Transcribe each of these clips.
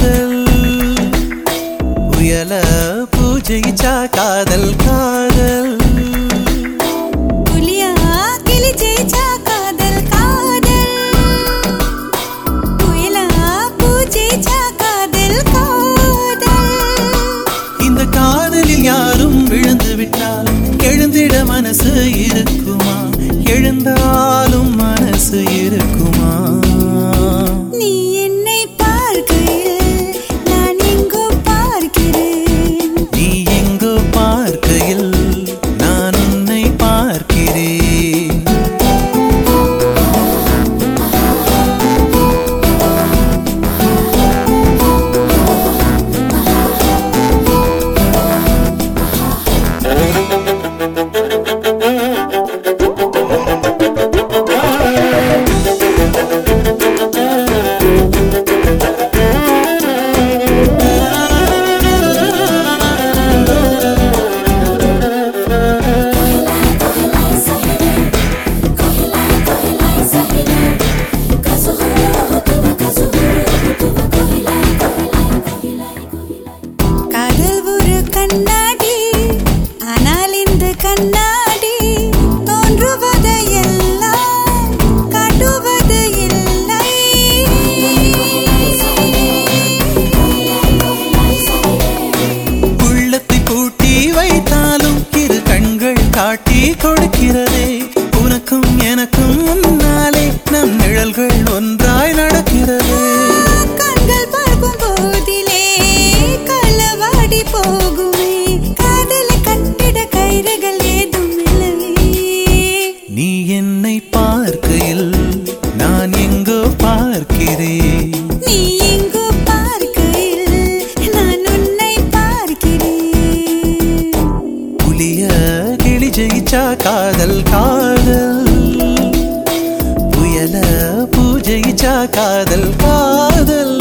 காதல் புயல பூஜைச்சா காதல் காதல் புலியா கிளி ஜெயிச்சா காதல் காதல் புயலா பூ ஜெயிச்சா காதல் காதல் இந்த காதலில் யாரும் விழுந்து விட்டால் எழுந்திட மனசு இருக்குமா எழுந்தாலும் மனசு இருக்குமா நீ என்னை பார்க்கையில் நான் எங்கோ பார்க்கிறேன் நீ எங்கோ பார்க்கையில் நான் உன்னை பார்க்கிறேன் காதல் ஒரு கண்ணாடி ஆனால் இந்த கண்ணாடி தோன்றுவதையெல்லாம் காட்டுவது இல்லை உள்ளத்தை பூட்டி வைத்தாலும் இரு கண்கள் காட்டி கொடுக்கிறதே உனக்கும் எனக்கும் முன்னாலே நம் நிழல்கள் ஒன்றாய் நடக்கிறதே கண்கள் பார்க்கும் போதிலே களவாடி போகுமே காதலை கட்டிட கயிறுகள் ஏதும் இல்லவே நீ என்னை பார்க்கையில் நான் எங்கோ பார்க்கிறேன் நீ எங்கோ பார்க்கையில் நான் உன்னை பார்க்கிறேன் புலிய கிளி ஜெயிச்சா காதல் காதல் புயல பூஜைச்சா காதல் காதல்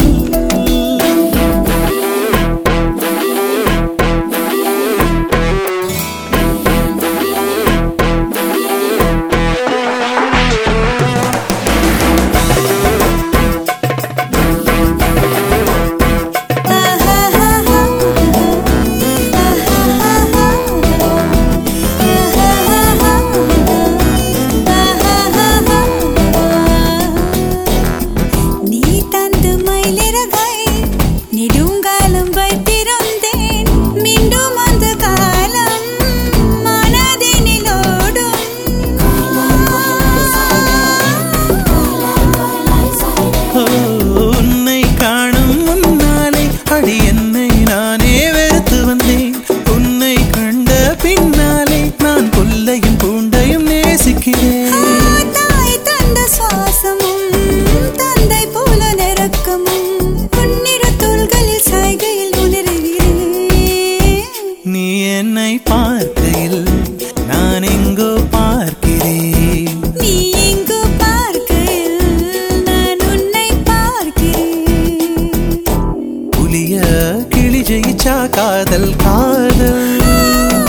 நீ தந்து மயிலிறகாய் நெடுங்காலம் வைத்திருந்தேன் மீண்டும் அந்த காலம் மனதினிலோடும் ஓ, உன்னை காணும் முன்னாலே அடி என்னை நானே வெறுத்து வந்தேன் உன்னை கண்ட பின்னாலே நான் புல்லையும் பூண்டையும் நேசிக்கிறேன் தாய் தந்த சுவாசமும் தந்தை போல நெருக்கமும் உன்னிரு தோள்களில் சாய்கையில் உணர்கிறேன் நீ என்னை பார்க்கையில் நான் எங்கோ பார்க்கிறேன் நீ எங்கு பார்க்கையில் நான் உன்னை பார்க்கிறேன் புலிய கிளி ஜெயிச்சா காதல் காதல்